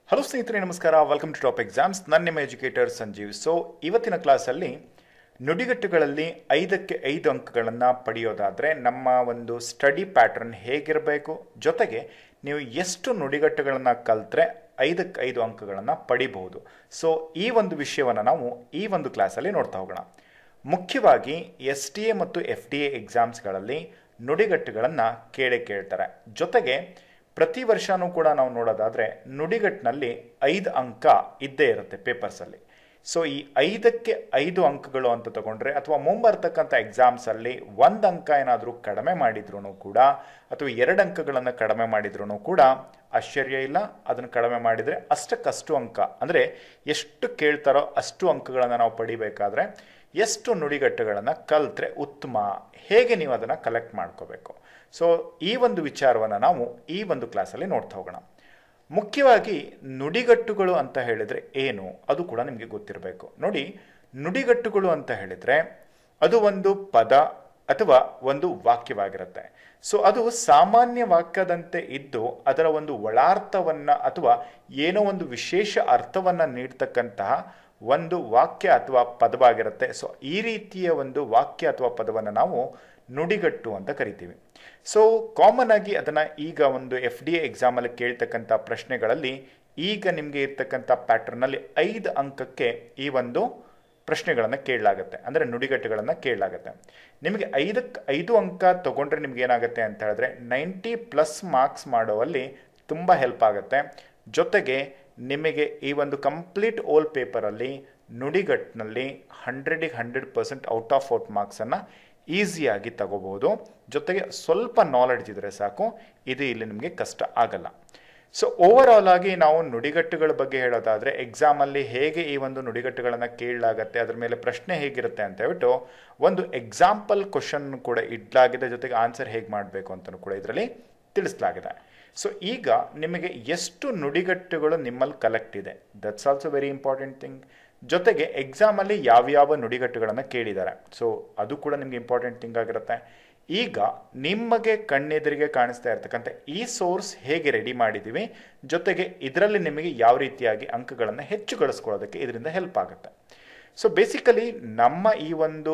hello ಸ್ನೇಹಿತರೆ ನಮಸ್ಕಾರ welcome to top exams ನನ್ನ ನಿಮ್ಮ ಎಜುಕೇಟರ್ ಸಂಜೀವ್ ಸೊ ಇವತ್ತಿನ ಕ್ಲಾಸಲ್ಲಿ ನುಡಿಗಟ್ಟುಗಳಲ್ಲಿ ಐದಕ್ಕೆ ಐದು ಅಂಕಗಳನ್ನು ಪಡೆಯೋದಾದರೆ ನಮ್ಮ ಒಂದು ಸ್ಟಡಿ ಪ್ಯಾಟರ್ನ್ ಹೇಗಿರಬೇಕು ಜೊತೆಗೆ ನೀವು ಎಷ್ಟು ನುಡಿಗಟ್ಟುಗಳನ್ನು ಕಲಿತ್ರೆ ಐದಕ್ಕೆ ಐದು ಅಂಕಗಳನ್ನು ಪಡಿಬಹುದು ಸೊ ಈ ಒಂದು ವಿಷಯವನ್ನು ನಾವು ಈ ಒಂದು ಕ್ಲಾಸಲ್ಲಿ ನೋಡ್ತಾ ಹೋಗೋಣ ಮುಖ್ಯವಾಗಿ ಎಸ್ ಟಿ ಎ ಮತ್ತು ಎಫ್ ಡಿ ಎ ಎಕ್ಸಾಮ್ಸ್ಗಳಲ್ಲಿ ನುಡಿಗಟ್ಟುಗಳನ್ನು ಕೇಳೇ ಕೇಳ್ತಾರೆ ಜೊತೆಗೆ ಪ್ರತಿ ವರ್ಷನೂ ಕೂಡ ನಾವು ನೋಡೋದಾದರೆ ನುಡಿಗಟ್ಟಿನಲ್ಲಿ ಐದು ಅಂಕ ಇದ್ದೇ ಇರುತ್ತೆ ಪೇಪರ್ಸಲ್ಲಿ ಸೊ ಈ ಐದಕ್ಕೆ ಐದು ಅಂಕಗಳು ಅಂತ ತಗೊಂಡ್ರೆ ಅಥವಾ ಮುಂಬರ್ತಕ್ಕಂಥ ಎಕ್ಸಾಮ್ಸಲ್ಲಿ ಒಂದು ಅಂಕ ಏನಾದರೂ ಕಡಿಮೆ ಮಾಡಿದ್ರು ಕೂಡ ಅಥವಾ ಎರಡು ಅಂಕಗಳನ್ನು ಕಡಿಮೆ ಮಾಡಿದ್ರು ಕೂಡ ಆಶ್ಚರ್ಯ ಇಲ್ಲ ಅದನ್ನು ಕಡಿಮೆ ಮಾಡಿದರೆ ಅಷ್ಟಕ್ಕಷ್ಟು ಅಂಕ ಅಂದರೆ ಎಷ್ಟು ಕೇಳ್ತಾರೋ ಅಷ್ಟು ಅಂಕಗಳನ್ನು ನಾವು ಪಡಿಬೇಕಾದ್ರೆ ಎಷ್ಟು ನುಡಿಗಟ್ಟುಗಳನ್ನು ಕಲ್ತ್ರೆ ಉತ್ತಮ ಹೇಗೆ ನೀವು ಅದನ್ನು ಕಲೆಕ್ಟ್ ಮಾಡ್ಕೋಬೇಕು ಸೊ ಈ ಒಂದು ವಿಚಾರವನ್ನು ನಾವು ಈ ಒಂದು ಕ್ಲಾಸಲ್ಲಿ ನೋಡ್ತಾ ಹೋಗೋಣ ಮುಖ್ಯವಾಗಿ ನುಡಿಗಟ್ಟುಗಳು ಅಂತ ಹೇಳಿದರೆ ಏನು ಅದು ಕೂಡ ನಿಮಗೆ ಗೊತ್ತಿರಬೇಕು ನೋಡಿ ನುಡಿಗಟ್ಟುಗಳು ಅಂತ ಹೇಳಿದರೆ ಅದು ಒಂದು ಪದ ಅಥವಾ ಒಂದು ವಾಕ್ಯವಾಗಿರುತ್ತೆ ಸೊ ಅದು ಸಾಮಾನ್ಯ ವಾಕ್ಯದಂತೆ ಇದ್ದು ಅದರ ಒಂದು ಒಳಾರ್ಥವನ್ನು ಅಥವಾ ಏನೋ ಒಂದು ವಿಶೇಷ ಅರ್ಥವನ್ನು ನೀಡ್ತಕ್ಕಂತಹ ಒಂದು ವಾಕ್ಯ ಅಥವಾ ಪದವಾಗಿರುತ್ತೆ ಸೊ ಈ ರೀತಿಯ ಒಂದು ವಾಕ್ಯ ಅಥವಾ ಪದವನ್ನು ನಾವು ನುಡಿಗಟ್ಟು ಅಂತ ಕರಿತೀವಿ ಸೊ ಕಾಮನ್ ಆಗಿ ಅದನ್ನು ಈಗ ಒಂದು ಎಫ್ ಡಿ ಎ ಎಕ್ಸಾಮಲ್ಲಿ ಕೇಳ್ತಕ್ಕಂಥ ಪ್ರಶ್ನೆಗಳಲ್ಲಿ ಈಗ ನಿಮಗೆ ಇರ್ತಕ್ಕಂಥ ಪ್ಯಾಟರ್ನಲ್ಲಿ ಐದು ಅಂಕಕ್ಕೆ ಈ ಒಂದು ಪ್ರಶ್ನೆಗಳನ್ನು ಕೇಳಲಾಗುತ್ತೆ ಅಂದರೆ ನುಡಿಗಟ್ಟುಗಳನ್ನು ಕೇಳಲಾಗುತ್ತೆ ನಿಮಗೆ ಐದಕ್ಕೆ ಐದು ಅಂಕ ತಗೊಂಡ್ರೆ ನಿಮ್ಗೆ ಏನಾಗುತ್ತೆ ಅಂತ ಹೇಳಿದ್ರೆ ನೈಂಟಿ ಪ್ಲಸ್ ಮಾರ್ಕ್ಸ್ ಮಾಡುವಲ್ಲಿ ತುಂಬ ಹೆಲ್ಪ್ ಆಗುತ್ತೆ ಜೊತೆಗೆ ನಿಮಗೆ ಈ ಒಂದು ಕಂಪ್ಲೀಟ್ ಓಲ್ ಪೇಪರಲ್ಲಿ ನುಡಿಗಟ್ಟಿನಲ್ಲಿ ಹಂಡ್ರೆಡಿಗೆ hundred percent out of out ಮಾರ್ಕ್ಸನ್ನು ಈಸಿಯಾಗಿ ತಗೋಬೋದು ಜೊತೆಗೆ ಸ್ವಲ್ಪ ನಾಲೆಡ್ಜ್ ಇದ್ದರೆ ಸಾಕು ಇದು ಇಲ್ಲಿ ನಿಮಗೆ ಕಷ್ಟ ಆಗಲ್ಲ ಸೊ ಓವರ್ ಆಲ್ ಆಗಿ ನಾವು ನುಡಿಗಟ್ಟುಗಳ ಬಗ್ಗೆ ಹೇಳೋದಾದರೆ ಎಕ್ಸಾಮಲ್ಲಿ ಹೇಗೆ ಈ ಒಂದು ನುಡಿಗಟ್ಟುಗಳನ್ನು ಕೇಳಲಾಗತ್ತೆ ಅದ್ರ ಮೇಲೆ ಪ್ರಶ್ನೆ ಹೇಗಿರುತ್ತೆ ಅಂತ ಹೇಳ್ಬಿಟ್ಟು ಒಂದು ಎಕ್ಸಾಂಪಲ್ ಕ್ವಶನ್ ಕೂಡ ಇಡ್ಲಾಗಿದೆ ಜೊತೆಗೆ ಆನ್ಸರ್ ಹೇಗೆ ಮಾಡಬೇಕು ಅಂತಲೂ ಕೂಡ ಇದರಲ್ಲಿ ತಿಳಿಸಲಾಗಿದೆ ಸೊ ಈಗ ನಿಮಗೆ ಎಷ್ಟು ನುಡಿಗಟ್ಟುಗಳು ನಿಮ್ಮಲ್ಲಿ ಕಲೆಕ್ಟ್ ಇದೆ that's also very important thing ಜೊತೆಗೆ ಎಕ್ಸಾಮಲ್ಲಿ ಯಾವ್ಯಾವ ನುಡಿಗಟ್ಟುಗಳನ್ನು ಕೇಳಿದ್ದಾರೆ ಸೊ ಅದು ಕೂಡ ನಿಮಗೆ ಇಂಪಾರ್ಟೆಂಟ್ ಥಿಂಗ್ ಆಗಿರುತ್ತೆ ಈಗ ನಿಮಗೆ ಕಣ್ಣೆದುರಿಗೆ ಕಾಣಿಸ್ತಾ ಇರ್ತಕ್ಕಂಥ ಈ ಸೋರ್ಸ್ ಹೇಗೆ ರೆಡಿ ಮಾಡಿದ್ದೀವಿ ಜೊತೆಗೆ ಇದರಲ್ಲಿ ನಿಮಗೆ ಯಾವ ರೀತಿಯಾಗಿ ಅಂಕಗಳನ್ನು ಹೆಚ್ಚು ಗಳಿಸ್ಕೊಳ್ಳೋದಕ್ಕೆ ಇದರಿಂದ ಹೆಲ್ಪ್ ಆಗುತ್ತೆ ಸೊ ಬೇಸಿಕಲಿ ನಮ್ಮ ಈ ಒಂದು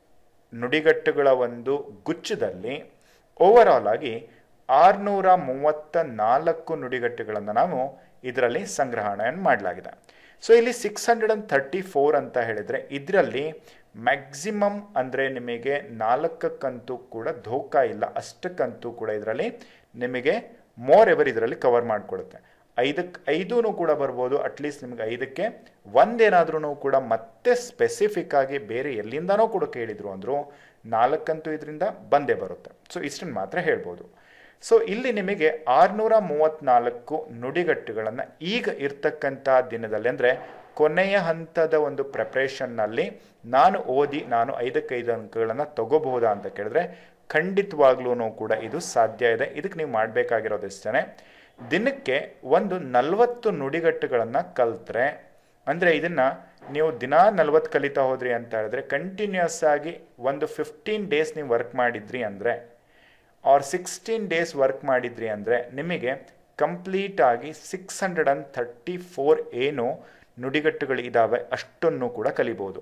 ನುಡಿಗಟ್ಟುಗಳ ಒಂದು ಗುಚ್ಚದಲ್ಲಿ ಓವರ್ ಆಲ್ ಆಗಿ ಆರುನೂರ ಮೂವತ್ತ ನಾಲ್ಕು ನುಡಿಗಟ್ಟುಗಳನ್ನು ನಾವು ಇದರಲ್ಲಿ ಸಂಗ್ರಹಣೆಯನ್ನು ಮಾಡಲಾಗಿದೆ ಸೊ ಇಲ್ಲಿ six hundred and thirty four ಅಂತ ಹೇಳಿದರೆ ಇದರಲ್ಲಿ ಮ್ಯಾಕ್ಸಿಮಮ್ ಅಂದರೆ ನಿಮಗೆ ನಾಲ್ಕಕ್ಕಂತೂ ಕೂಡ ಧೋಕಾ ಇಲ್ಲ ಅಷ್ಟಕ್ಕಂತೂ ಕೂಡ ಇದರಲ್ಲಿ ನಿಮಗೆ ಮೋರ್ ಎವರ್ ಇದರಲ್ಲಿ ಕವರ್ ಮಾಡಿಕೊಡುತ್ತೆ ಐದಕ್ಕೆ ಐದೂ ಕೂಡ ಬರ್ಬೋದು ಅಟ್ಲೀಸ್ಟ್ ನಿಮಗೆ ಐದಕ್ಕೆ ಒಂದೇನಾದ್ರೂ ಕೂಡ ಮತ್ತೆ ಸ್ಪೆಸಿಫಿಕ್ ಆಗಿ ಬೇರೆ ಎಲ್ಲಿಂದನೋ ಕೂಡ ಕೇಳಿದ್ರು ಅಂದರು ನಾಲ್ಕಂತೂ ಇದರಿಂದ ಬಂದೇ ಬರುತ್ತೆ ಸೊ ಇಷ್ಟನ್ನು ಮಾತ್ರ ಹೇಳ್ಬೋದು ಸೊ ಇಲ್ಲಿ ನಿಮಗೆ ಆರುನೂರ ಮೂವತ್ತ್ನಾಲ್ಕು ನುಡಿಗಟ್ಟುಗಳನ್ನು ಈಗ ಇರ್ತಕ್ಕಂಥ ದಿನದಲ್ಲಿ ಅಂದರೆ ಕೊನೆಯ ಹಂತದ ಒಂದು ಪ್ರಿಪ್ರೇಷನ್ನಲ್ಲಿ ನಾನು ಓದಿ ನಾನು ಐದಕ್ಕೈದು ಅಂಕಗಳನ್ನು ತಗೋಬಹುದಾ ಅಂತ ಕೇಳಿದ್ರೆ ಖಂಡಿತವಾಗ್ಲೂ ಕೂಡ ಇದು ಸಾಧ್ಯ ಇದೆ ಇದಕ್ಕೆ ನೀವು ಮಾಡಬೇಕಾಗಿರೋದು ಇಷ್ಟೇ ದಿನಕ್ಕೆ ಒಂದು ನಲವತ್ತು ನುಡಿಗಟ್ಟುಗಳನ್ನು ಕಲ್ತ್ರೆ ಅಂದರೆ ಇದನ್ನು ನೀವು ದಿನ ನಲ್ವತ್ತು ಕಲಿತಾ ಹೋದ್ರಿ ಅಂತ ಹೇಳಿದ್ರೆ ಕಂಟಿನ್ಯೂಸ್ ಆಗಿ ಒಂದು ಫಿಫ್ಟೀನ್ ಡೇಸ್ ನೀವು ವರ್ಕ್ ಮಾಡಿದ್ರಿ ಅಂದರೆ ಆರ್ ಸಿಕ್ಸ್ಟೀನ್ ಡೇಸ್ ವರ್ಕ್ ಮಾಡಿದ್ರಿ ಅಂದರೆ ನಿಮಗೆ ಕಂಪ್ಲೀಟ್ ಆಗಿ six hundred and thirty four ಏನು ನುಡಿಗಟ್ಟುಗಳು ಇದ್ದಾವೆ ಅಷ್ಟನ್ನು ಕೂಡ ಕಲಿಬೋದು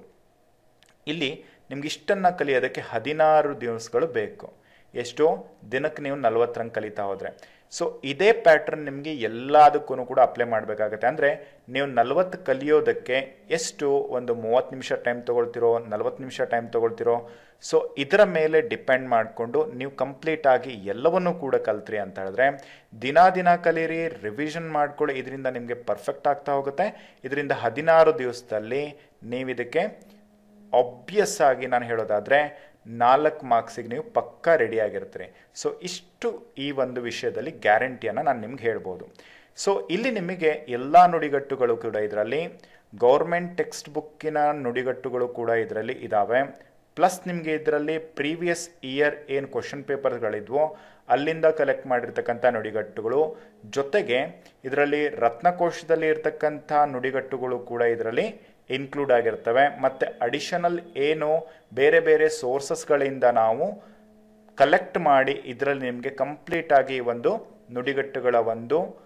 ಇಲ್ಲಿ ನಿಮ್ಗೆ ಇಷ್ಟನ್ನು ಕಲಿಯೋದಕ್ಕೆ ಹದಿನಾರು ದಿವಸಗಳು ಬೇಕು ಎಷ್ಟು ದಿನಕ್ಕೆ ನೀವು ನಲ್ವತ್ತರಂಗೆ ಕಲಿತಾ ಹೋದರೆ ಸೊ ಇದೇ ಪ್ಯಾಟ್ರನ್ ನಿಮಗೆ ಎಲ್ಲದಕ್ಕೂ ಕೂಡ ಅಪ್ಲೈ ಮಾಡಬೇಕಾಗತ್ತೆ ಅಂದರೆ ನೀವು ನಲ್ವತ್ತು ಕಲಿಯೋದಕ್ಕೆ ಎಷ್ಟು ಒಂದು ಮೂವತ್ತು ನಿಮಿಷ ಟೈಮ್ ತೊಗೊಳ್ತಿರೋ ನಲ್ವತ್ತು ನಿಮಿಷ ಟೈಮ್ ತೊಗೊಳ್ತಿರೋ ಸೊ ಇದರ ಮೇಲೆ ಡಿಪೆಂಡ್ ಮಾಡಿಕೊಂಡು ನೀವು ಕಂಪ್ಲೀಟ್ ಆಗಿ ಎಲ್ಲವನ್ನೂ ಕೂಡ ಕಲ್ತ್ರಿ ಅಂತ ಹೇಳಿದ್ರೆ ದಿನ ದಿನ ಕಲೀರಿ ರಿವಿಷನ್ ಮಾಡ್ಕೊಳ್ಳಿ ಇದರಿಂದ ನಿಮಗೆ ಪರ್ಫೆಕ್ಟ್ ಆಗ್ತಾ ಹೋಗುತ್ತೆ ಇದರಿಂದ ಹದಿನಾರು ದಿವಸದಲ್ಲಿ ನೀವು ಇದಕ್ಕೆ ಆಬ್ವಿಯಸ್ ಆಗಿ ನಾನು ಹೇಳೋದಾದರೆ ನಾಲ್ಕು ಮಾರ್ಕ್ಸಿಗೆ ನೀವು ಪಕ್ಕಾ ರೆಡಿ ಆಗಿರ್ತೀರಿ ಸೊ ಇಷ್ಟು ಈ ಒಂದು ವಿಷಯದಲ್ಲಿ ಗ್ಯಾರಂಟಿಯನ್ನು ನಾನು ನಿಮ್ಗೆ ಹೇಳ್ಬೋದು ಸೊ ಇಲ್ಲಿ ನಿಮಗೆ ಎಲ್ಲ ನುಡಿಗಟ್ಟುಗಳು ಕೂಡ ಇದರಲ್ಲಿ ಗೌರ್ಮೆಂಟ್ ಟೆಕ್ಸ್ಟ್ ಬುಕ್ಕಿನ ನುಡಿಗಟ್ಟುಗಳು ಕೂಡ ಇದರಲ್ಲಿ ಇದ್ದಾವೆ ಪ್ಲಸ್ ನಿಮಗೆ ಇದರಲ್ಲಿ ಪ್ರೀವಿಯಸ್ ಇಯರ್ ಏನು ಕ್ವಶನ್ ಪೇಪರ್ಗಳಿದ್ವೋ ಅಲ್ಲಿಂದ ಕಲೆಕ್ಟ್ ಮಾಡಿರ್ತಕ್ಕಂಥ ನುಡಿಗಟ್ಟುಗಳು ಜೊತೆಗೆ ಇದರಲ್ಲಿ ರತ್ನಕೋಶದಲ್ಲಿ ಇರ್ತಕ್ಕಂಥ ನುಡಿಗಟ್ಟುಗಳು ಕೂಡ ಇದರಲ್ಲಿ ಇನ್ಕ್ಲೂಡ್ ಆಗಿರ್ತವೆ ಮತ್ತು ಅಡಿಷನಲ್ ಏನು ಬೇರೆ ಬೇರೆ ಸೋರ್ಸಸ್ಗಳಿಂದ ನಾವು ಕಲೆಕ್ಟ್ ಮಾಡಿ ಇದರಲ್ಲಿ ನಿಮಗೆ ಕಂಪ್ಲೀಟ್ ಆಗಿ ಒಂದು ನುಡಿಗಟ್ಟುಗಳ ಒಂದು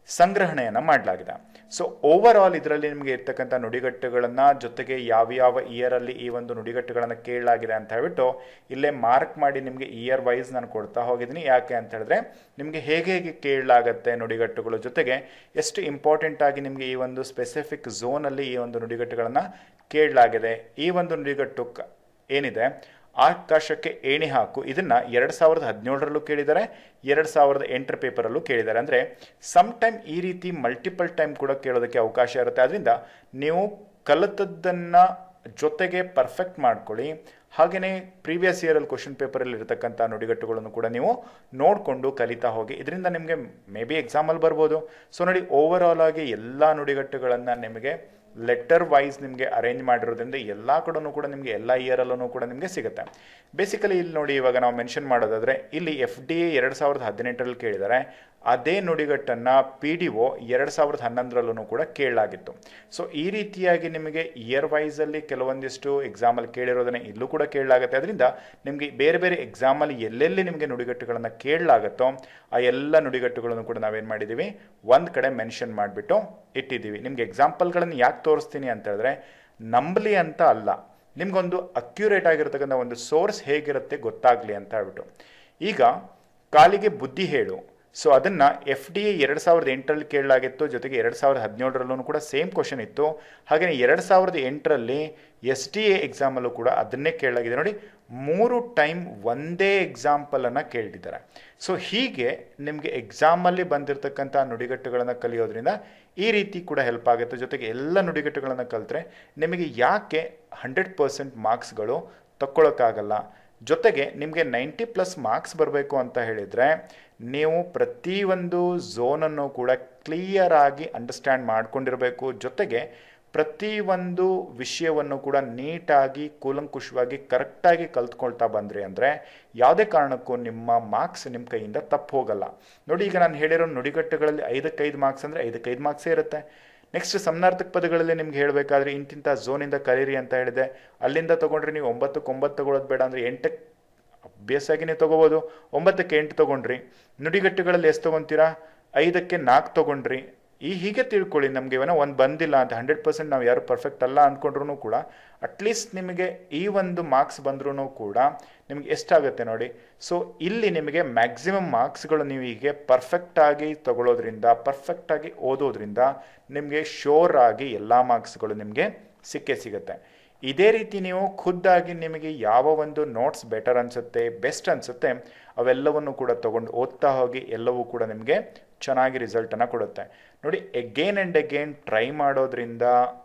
ಸಂಗ್ರಹಣೆಯನ್ನು ಮಾಡಲಾಗಿದೆ ಸೊ ಓವರ್ ಆಲ್ ಇದರಲ್ಲಿ ನಿಮಗೆ ಇರ್ತಕ್ಕಂಥ ನುಡಿಗಟ್ಟುಗಳನ್ನು ಜೊತೆಗೆ ಯಾವ್ಯಾವ ಇಯರಲ್ಲಿ ಈ ಒಂದು ನುಡಿಗಟ್ಟುಗಳನ್ನು ಕೇಳಲಾಗಿದೆ ಅಂತ ಹೇಳ್ಬಿಟ್ಟು ಇಲ್ಲೇ ಮಾರ್ಕ್ ಮಾಡಿ ನಿಮಗೆ ಇಯರ್ ವೈಸ್ ನಾನು ಕೊಡ್ತಾ ಹೋಗಿದ್ದೀನಿ ಯಾಕೆ ಅಂತ ಹೇಳಿದ್ರೆ ನಿಮಗೆ ಹೇಗೆ ಹೇಗೆ ಕೇಳಲಾಗತ್ತೆ ನುಡಿಗಟ್ಟುಗಳು ಜೊತೆಗೆ ಎಷ್ಟು ಇಂಪಾರ್ಟೆಂಟ್ ಆಗಿ ನಿಮಗೆ ಈ ಒಂದು ಸ್ಪೆಸಿಫಿಕ್ ಝೋನಲ್ಲಿ ಈ ಒಂದು ನುಡಿಗಟ್ಟುಗಳನ್ನು ಕೇಳಲಾಗಿದೆ ಈ ಒಂದು ನುಡಿಗಟ್ಟು ಕ- ಏನಿದೆ ಆಕಾಶಕ್ಕೆ ಏಣಿ ಹಾಕು ಇದನ್ನ ಎರಡು ಸಾವಿರದ ಹದಿನೇಳರಲ್ಲೂ ಕೇಳಿದ್ದಾರೆ ಎರಡು ಸಾವಿರದ ಎಂಟರ ಪೇಪರಲ್ಲೂ ಕೇಳಿದ್ದಾರೆ ಅಂದರೆ ಸಮ್ ಟೈಮ್ ಈ ರೀತಿ ಮಲ್ಟಿಪಲ್ ಟೈಮ್ ಕೂಡ ಕೇಳೋದಕ್ಕೆ ಅವಕಾಶ ಇರುತ್ತೆ ಅದರಿಂದ ನೀವು ಕಲಿತದ್ದನ್ನು ಜೊತೆಗೆ ಪರ್ಫೆಕ್ಟ್ ಮಾಡ್ಕೊಳ್ಳಿ ಹಾಗೆಯೇ ಪ್ರೀವಿಯಸ್ ಇಯರಲ್ಲಿ ಕ್ವಶನ್ ಪೇಪರಲ್ಲಿ ಇರತಕ್ಕಂಥ ನುಡಿಗಟ್ಟುಗಳನ್ನು ಕೂಡ ನೀವು ನೋಡಿಕೊಂಡು ಕಲಿತಾ ಹೋಗಿ ಇದರಿಂದ ನಿಮಗೆ ಮೇ ಬಿ ಎಕ್ಸಾಮಲ್ಲಿ ಬರ್ಬೋದು ಸೊ ನೋಡಿ ಓವರ್ ಆಲ್ ಆಗಿ ಎಲ್ಲ ನುಡಿಗಟ್ಟುಗಳನ್ನು ನಿಮಗೆ ಲೆಟರ್ ವೈಸ್ ನಿಮಗೆ ಅರೇಂಜ್ ಮಾಡಿರೋದ್ರಿಂದ ಎಲ್ಲ ಕಡೆನೂ ಕೂಡ ನಿಮಗೆ ಎಲ್ಲ ಇಯರಲ್ಲೂ ಕೂಡ ನಿಮಗೆ ಸಿಗುತ್ತೆ ಬೇಸಿಕಲಿ ಇಲ್ಲಿ ನೋಡಿ ಇವಾಗ ನಾವು ಮೆನ್ಷನ್ ಮಾಡೋದಾದರೆ ಇಲ್ಲಿ ಎಫ್ ಡಿ ಎ ಎರಡು ಸಾವಿರದ ಹದಿನೆಂಟರಲ್ಲಿ ಕೇಳಿದ್ದಾರೆ ಅದೇ ನುಡಿಗಟ್ಟನ್ನು ಪಿ ಡಿ ಒ ಎರಡು ಸಾವಿರದ ಹನ್ನೊಂದರಲ್ಲೂ ಕೂಡ ಕೇಳಲಾಗಿತ್ತು ಸೊ ಈ ರೀತಿಯಾಗಿ ನಿಮಗೆ ಇಯರ್ ವೈಸಲ್ಲಿ ಕೆಲವೊಂದಿಷ್ಟು ಎಕ್ಸಾಮಲ್ಲಿ ಕೇಳಿರೋದನ್ನೇ ಇಲ್ಲೂ ಕೂಡ ಕೇಳಲಾಗುತ್ತೆ ಅದರಿಂದ ನಿಮಗೆ ಬೇರೆ ಬೇರೆ ಎಕ್ಸಾಮಲ್ಲಿ ಎಲ್ಲೆಲ್ಲಿ ನಿಮಗೆ ನುಡಿಗಟ್ಟುಗಳನ್ನು ಕೇಳಲಾಗುತ್ತೋ ಆ ಎಲ್ಲ ನುಡಿಗಟ್ಟುಗಳನ್ನು ಕೂಡ ನಾವೇನು ಮಾಡಿದ್ದೀವಿ ಒಂದು ಕಡೆ ಮೆನ್ಷನ್ ಮಾಡಿಬಿಟ್ಟು ಇಟ್ಟಿದ್ದೀವಿ ನಿಮಗೆ ಎಕ್ಸಾಂಪಲ್ಗಳನ್ನು ಯಾಕೆ ತೋರಿಸ್ತೀನಿ ಅಂತ ಹೇಳಿದ್ರೆ ನಂಬಲಿ ಅಂತ ಅಲ್ಲ ನಿಮ್ಗೊಂದು ಅಕ್ಯುರೇಟ್ ಆಗಿರ್ತಕ್ಕಂಥ ಒಂದು ಸೋರ್ಸ್ ಹೇಗಿರುತ್ತೆ ಗೊತ್ತಾಗಲಿ ಅಂತ ಹೇಳ್ಬಿಟ್ಟು ಈಗ ಕಾಲಿಗೆ ಬುದ್ಧಿ ಹೇಳು ಸೊ ಅದನ್ನು ಎಫ್ ಡಿ ಎ ಎರಡು ಸಾವಿರದ ಎಂಟರಲ್ಲಿ ಕೇಳಲಾಗಿತ್ತು ಜೊತೆಗೆ ಎರಡು ಸಾವಿರದ ಹದಿನೇಳರಲ್ಲೂ ಕೂಡ ಸೇಮ್ ಕ್ವಶನ್ ಇತ್ತು ಹಾಗೆಯೇ ಎರಡು ಸಾವಿರದ ಎಂಟರಲ್ಲಿ ಎಸ್ ಡಿ ಎ ಎಕ್ಸಾಮಲ್ಲೂ ಕೂಡ ಅದನ್ನೇ ಕೇಳಲಾಗಿದೆ ನೋಡಿ ಮೂರು ಟೈಮ್ ಒಂದೇ ಎಕ್ಸಾಂಪಲನ್ನು ಕೇಳಿದ್ದಾರೆ ಸೊ ಹೀಗೆ ನಿಮಗೆ ಎಕ್ಸಾಮಲ್ಲಿ ಬಂದಿರತಕ್ಕಂಥ ನುಡಿಗಟ್ಟುಗಳನ್ನು ಕಲಿಯೋದ್ರಿಂದ ಈ ರೀತಿ ಕೂಡ ಹೆಲ್ಪ್ ಆಗುತ್ತೆ ಜೊತೆಗೆ ಎಲ್ಲ ನುಡಿಗಟ್ಟುಗಳನ್ನು ಕಲಿತ್ರೆ ನಿಮಗೆ ಯಾಕೆ ಹಂಡ್ರೆಡ್ ಪರ್ಸೆಂಟ್ ಮಾರ್ಕ್ಸ್ಗಳು ತಕ್ಕೊಳ್ಳೋಕ್ಕಾಗಲ್ಲ ಜೊತೆಗೆ ನಿಮಗೆ ನೈಂಟಿ ಪ್ಲಸ್ ಮಾರ್ಕ್ಸ್ ಬರಬೇಕು ಅಂತ ಹೇಳಿದರೆ ನೀವು ಪ್ರತಿಯೊಂದು ಝೋನನ್ನು ಕೂಡ ಕ್ಲಿಯರ್ ಆಗಿ ಅಂಡರ್ಸ್ಟ್ಯಾಂಡ್ ಮಾಡ್ಕೊಂಡಿರಬೇಕು ಜೊತೆಗೆ ಪ್ರತಿಯೊಂದು ವಿಷಯವನ್ನು ಕೂಡ ನೀಟಾಗಿ ಕೂಲಂಕುಷವಾಗಿ ಕರೆಕ್ಟಾಗಿ ಕಲ್ತ್ಕೊಳ್ತಾ ಬಂದ್ರಿ ಅಂದರೆ ಯಾವುದೇ ಕಾರಣಕ್ಕೂ ನಿಮ್ಮ ಮಾರ್ಕ್ಸ್ ನಿಮ್ಮ ಕೈಯಿಂದ ತಪ್ಪು ಹೋಗಲ್ಲ ನೋಡಿ ಈಗ ನಾನು ಹೇಳಿರೋ ನುಡಿಗಟ್ಟುಗಳಲ್ಲಿ ಐದಕ್ಕೈದು ಮಾರ್ಕ್ಸ್ ಅಂದರೆ ಐದಕ್ಕೈದು ಮಾರ್ಕ್ಸೇ ಇರುತ್ತೆ ನೆಕ್ಸ್ಟ್ ಸಮನಾರ್ಥಕ ಪದಗಳಲ್ಲಿ ನಿಮ್ಗೆ ಹೇಳಬೇಕಾದ್ರೆ ಇಂತಿಂಥ ಝೋನಿಂದ ಕಲೀರಿ ಅಂತ ಹೇಳಿದೆ ಅಲ್ಲಿಂದ ತೊಗೊಂಡ್ರೆ ನೀವು ಒಂಬತ್ತಕ್ಕೆ ಒಂಬತ್ತು ತಗೊಳ್ಳೋದು ಬೇಡ ಅಂದರೆ ಎಂಟಕ್ಕೆ ಅಭ್ಯಾಸಾಗಿ ನೀವು ತೊಗೋಬೋದು ಒಂಬತ್ತಕ್ಕೆ ಎಂಟು ತೊಗೊಂಡ್ರಿ ನುಡಿಗಟ್ಟುಗಳಲ್ಲಿ ಎಷ್ಟು ತೊಗೊತೀರಾ ಐದಕ್ಕೆ ನಾಲ್ಕು ತೊಗೊಂಡ್ರಿ ಈ ಹೀಗೆ ತಿಳ್ಕೊಳ್ಳಿ ನಮಗೆ ಇವನ ಒಂದು ಬಂದಿಲ್ಲ ಅಂತ ಹಂಡ್ರೆಡ್ ಪರ್ಸೆಂಟ್ ನಾವು ಯಾರು ಪರ್ಫೆಕ್ಟ್ ಅಲ್ಲ ಅಂದ್ಕೊಂಡ್ರು ಕೂಡ ಅಟ್ಲೀಸ್ಟ್ ನಿಮಗೆ ಈ ಒಂದು ಮಾರ್ಕ್ಸ್ ಬಂದ್ರೂ ಕೂಡ ನಿಮಗೆ ಎಷ್ಟಾಗುತ್ತೆ ನೋಡಿ ಸೊ ಇಲ್ಲಿ ನಿಮಗೆ ಮ್ಯಾಕ್ಸಿಮಮ್ ಮಾರ್ಕ್ಸ್ಗಳು ನೀವು ಹೀಗೆ ಪರ್ಫೆಕ್ಟಾಗಿ ತಗೊಳ್ಳೋದ್ರಿಂದ ಪರ್ಫೆಕ್ಟಾಗಿ ಓದೋದ್ರಿಂದ ನಿಮಗೆ ಶೋರ್ ಆಗಿ ಎಲ್ಲ ಮಾರ್ಕ್ಸ್ಗಳು ನಿಮಗೆ ಸಿಕ್ಕೇ ಸಿಗುತ್ತೆ ಇದೇ ರೀತಿ ನೀವು ಖುದ್ದಾಗಿ ನಿಮಗೆ ಯಾವ ಒಂದು ನೋಟ್ಸ್ ಬೆಟರ್ ಅನಿಸುತ್ತೆ ಬೆಸ್ಟ್ ಅನಿಸುತ್ತೆ ಅವೆಲ್ಲವನ್ನು ಕೂಡ ತಗೊಂಡು ಓದ್ತಾ ಹೋಗಿ ಎಲ್ಲವೂ ಕೂಡ ನಿಮಗೆ ಚೆನ್ನಾಗಿ ರಿಸಲ್ಟನ್ನು ಕೊಡುತ್ತೆ ನೋಡಿ ಎಗೇನ್ ಆ್ಯಂಡ್ ಅಗೇನ್ ಟ್ರೈ ಮಾಡೋದ್ರಿಂದ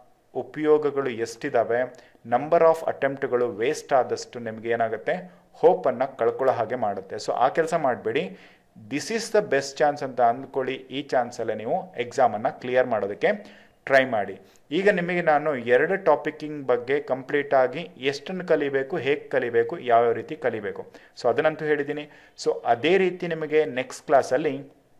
ಉಪಯೋಗಗಳು ಎಷ್ಟಿದ್ದಾವೆ ನಂಬರ್ ಆಫ್ ಅಟೆಂಪ್ಟ್ಗಳು ವೇಸ್ಟ್ ಆದಷ್ಟು ನಿಮಗೆ ಏನಾಗುತ್ತೆ ಹೋಪನ್ನು ಕಳ್ಕೊಳ್ಳೋ ಹಾಗೆ ಮಾಡುತ್ತೆ ಸೊ ಆ ಕೆಲಸ ಮಾಡಬೇಡಿ this is the best chance ಅಂತ ಅಂದ್ಕೊಳ್ಳಿ ಈ ಚಾನ್ಸಲ್ಲೇ ನೀವು ಎಕ್ಸಾಮನ್ನು ಕ್ಲಿಯರ್ ಮಾಡೋದಕ್ಕೆ ಟ್ರೈ ಮಾಡಿ ಈಗ ನಿಮಗೆ ನಾನು ಎರಡು ಟಾಪಿಕ್ಕಿಂಗ್ ಬಗ್ಗೆ ಕಂಪ್ಲೀಟ್ ಆಗಿ ಎಷ್ಟನ್ನು ಕಲಿಬೇಕು ಹೇಗೆ ಕಲಿಬೇಕು ಯಾವ್ಯಾವ ರೀತಿ ಕಲಿಬೇಕು ಸೊ ಅದನ್ನಂತೂ ಹೇಳಿದ್ದೀನಿ ಸೊ ಅದೇ ರೀತಿ ನಿಮಗೆ ನೆಕ್ಸ್ಟ್ ಕ್ಲಾಸಲ್ಲಿ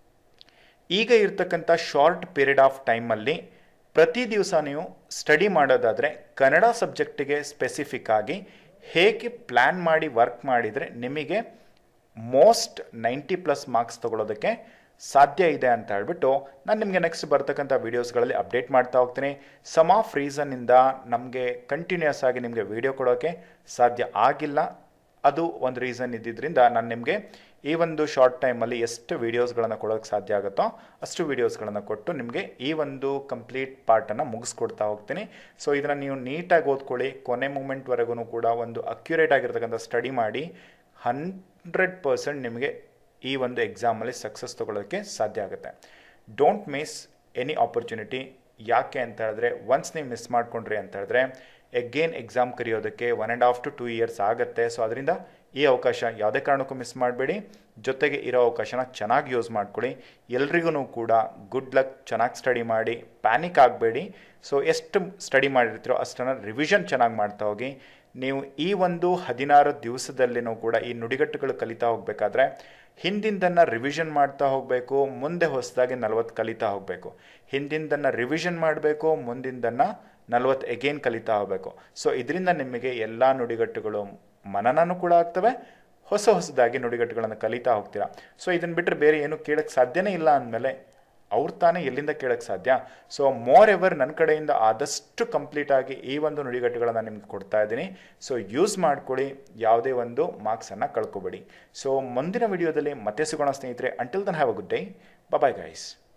ಈಗ ಇರ್ತಕ್ಕಂಥ ಶಾರ್ಟ್ ಪೀರಿಯಡ್ ಆಫ್ ಟೈಮಲ್ಲಿ ಪ್ರತಿ ದಿವಸ ನೀವು ಸ್ಟಡಿ ಮಾಡೋದಾದರೆ ಕನ್ನಡ ಸಬ್ಜೆಕ್ಟಿಗೆ ಸ್ಪೆಸಿಫಿಕ್ ಆಗಿ ಹೇಗೆ ಪ್ಲ್ಯಾನ್ ಮಾಡಿ ವರ್ಕ್ ಮಾಡಿದರೆ ನಿಮಗೆ ಮೋಸ್ಟ್ ನೈಂಟಿ ಪ್ಲಸ್ ಮಾರ್ಕ್ಸ್ ತಗೊಳ್ಳೋದಕ್ಕೆ ಸಾಧ್ಯ ಇದೆ ಅಂತ ಹೇಳ್ಬಿಟ್ಟು ನಾನು ನಿಮಗೆ ನೆಕ್ಸ್ಟ್ ಬರ್ತಕ್ಕಂಥ ವೀಡಿಯೋಸ್ಗಳಲ್ಲಿ ಅಪ್ಡೇಟ್ ಮಾಡ್ತಾ ಹೋಗ್ತೀನಿ ಸಮ್ ಆಫ್ ರೀಸನ್ನಿಂದ ನಮಗೆ ಕಂಟಿನ್ಯೂಸ್ ಆಗಿ ನಿಮಗೆ ವಿಡಿಯೋ ಕೊಡೋಕ್ಕೆ ಸಾಧ್ಯ ಆಗಿಲ್ಲ ಅದು ಒಂದು ರೀಸನ್ ಇದ್ದಿದ್ದರಿಂದ ನಾನು ನಿಮಗೆ ಈ ಒಂದು ಶಾರ್ಟ್ ಟೈಮಲ್ಲಿ ಎಷ್ಟು ವೀಡಿಯೋಸ್ಗಳನ್ನು ಕೊಡೋಕ್ಕೆ ಸಾಧ್ಯ ಆಗುತ್ತೋ ಅಷ್ಟು ವೀಡಿಯೋಸ್ಗಳನ್ನು ಕೊಟ್ಟು ನಿಮಗೆ ಈ ಒಂದು ಕಂಪ್ಲೀಟ್ ಪಾರ್ಟನ್ನು ಮುಗಿಸ್ಕೊಡ್ತಾ ಹೋಗ್ತೀನಿ ಸೊ ಇದನ್ನು ನೀವು ನೀಟಾಗಿ ಓದ್ಕೊಳ್ಳಿ ಕೊನೆ ಮೂಮೆಂಟ್ವರೆಗೂ ಕೂಡ ಒಂದು ಅಕ್ಯುರೇಟ್ ಆಗಿರ್ತಕ್ಕಂಥ ಸ್ಟಡಿ ಮಾಡಿ ಹಂಡ್ರೆಡ್ ಪರ್ಸೆಂಟ್ ನಿಮಗೆ ಈ ಒಂದು ಎಕ್ಸಾಮಲ್ಲಿ ಸಕ್ಸಸ್ ತೊಗೊಳ್ಳೋಕ್ಕೆ ಸಾಧ್ಯ ಆಗುತ್ತೆ ಡೋಂಟ್ ಮಿಸ್ ಎನಿ ಆಪರ್ಚುನಿಟಿ ಯಾಕೆ ಅಂತ ಹೇಳಿದ್ರೆ ಒನ್ಸ್ ನೀವು ಮಿಸ್ ಮಾಡ್ಕೊಂಡ್ರಿ ಅಂತ ಹೇಳಿದ್ರೆ ಎಗೇನ್ ಎಕ್ಸಾಮ್ ಕರೆಯೋದಕ್ಕೆ one and half to two years ಆಗುತ್ತೆ ಸೊ ಅದರಿಂದ ಈ ಅವಕಾಶ ಯಾವುದೇ ಕಾರಣಕ್ಕೂ ಮಿಸ್ ಮಾಡಬೇಡಿ ಜೊತೆಗೆ ಇರೋ ಅವಕಾಶನ ಚೆನ್ನಾಗಿ ಯೂಸ್ ಮಾಡ್ಕೊಳ್ಳಿ ಎಲ್ರಿಗೂ ಕೂಡ ಗುಡ್ ಲಕ್ ಚೆನ್ನಾಗಿ ಸ್ಟಡಿ ಮಾಡಿ ಪ್ಯಾನಿಕ್ ಆಗಬೇಡಿ ಸೊ ಎಷ್ಟು ಸ್ಟಡಿ ಮಾಡಿರ್ತೀರೋ ಅಷ್ಟನ್ನು ರಿವಿಷನ್ ಚೆನ್ನಾಗಿ ಮಾಡ್ತಾ ಹೋಗಿ ನೀವು ಈ ಒಂದು ಹದಿನಾರು ದಿವಸದಲ್ಲಿನೂ ಕೂಡ ಈ ನುಡಿಗಟ್ಟುಗಳು ಕಲಿತಾ ಹೋಗಬೇಕಾದ್ರೆ ಹಿಂದಿಂದನ್ನು ರಿವಿಷನ್ ಮಾಡ್ತಾ ಹೋಗಬೇಕು ಮುಂದೆ ಹೊಸದಾಗಿ ನಲವತ್ತು ಕಲಿತಾ ಹೋಗಬೇಕು ಹಿಂದಿಂದನ್ನು ರಿವಿಷನ್ ಮಾಡಬೇಕು ಮುಂದಿಂದನ್ನು ನಲವತ್ತು ಎಗೇನ್ ಕಲಿತಾ ಹೋಗಬೇಕು ಸೊ ಇದರಿಂದ ನಿಮಗೆ ಎಲ್ಲ ನುಡಿಗಟ್ಟುಗಳು ಮನನೂ ಕೂಡ ಆಗ್ತವೆ ಹೊಸ ಹೊಸದಾಗಿ ನುಡಿಗಟ್ಟುಗಳನ್ನು ಕಲಿತಾ ಹೋಗ್ತೀರಾ ಸೊ ಇದನ್ನು ಬಿಟ್ಟರೆ ಬೇರೆ ಏನು ಕೇಳಕ್ಕೆ ಸಾಧ್ಯನೇ ಇಲ್ಲ ಅಂದಮೇಲೆ ಅವ್ರು ತಾನೇ ಎಲ್ಲಿಂದ ಕೇಳಕ್ಕೆ ಸಾಧ್ಯ ಸೊ ಮೋರ್ ಎವರ್ ನನ್ನ ಕಡೆಯಿಂದ ಆದಷ್ಟು ಕಂಪ್ಲೀಟ್ ಆಗಿ ಈ ಒಂದು ನುಡಿಗಟ್ಟುಗಳನ್ನು ನಿಮ್ಗೆ ಕೊಡ್ತಾ ಇದ್ದೀನಿ ಸೊ ಯೂಸ್ ಮಾಡ್ಕೊಳ್ಳಿ ಯಾವುದೇ ಒಂದು ಮಾರ್ಕ್ಸನ್ನು ಕಳ್ಕೊಬೇಡಿ ಸೊ ಮುಂದಿನ ವಿಡಿಯೋದಲ್ಲಿ ಮತ್ತೆ ಸಿಗೋಣ ಸ್ನೇಹಿತರೆ until then have a good day bye guys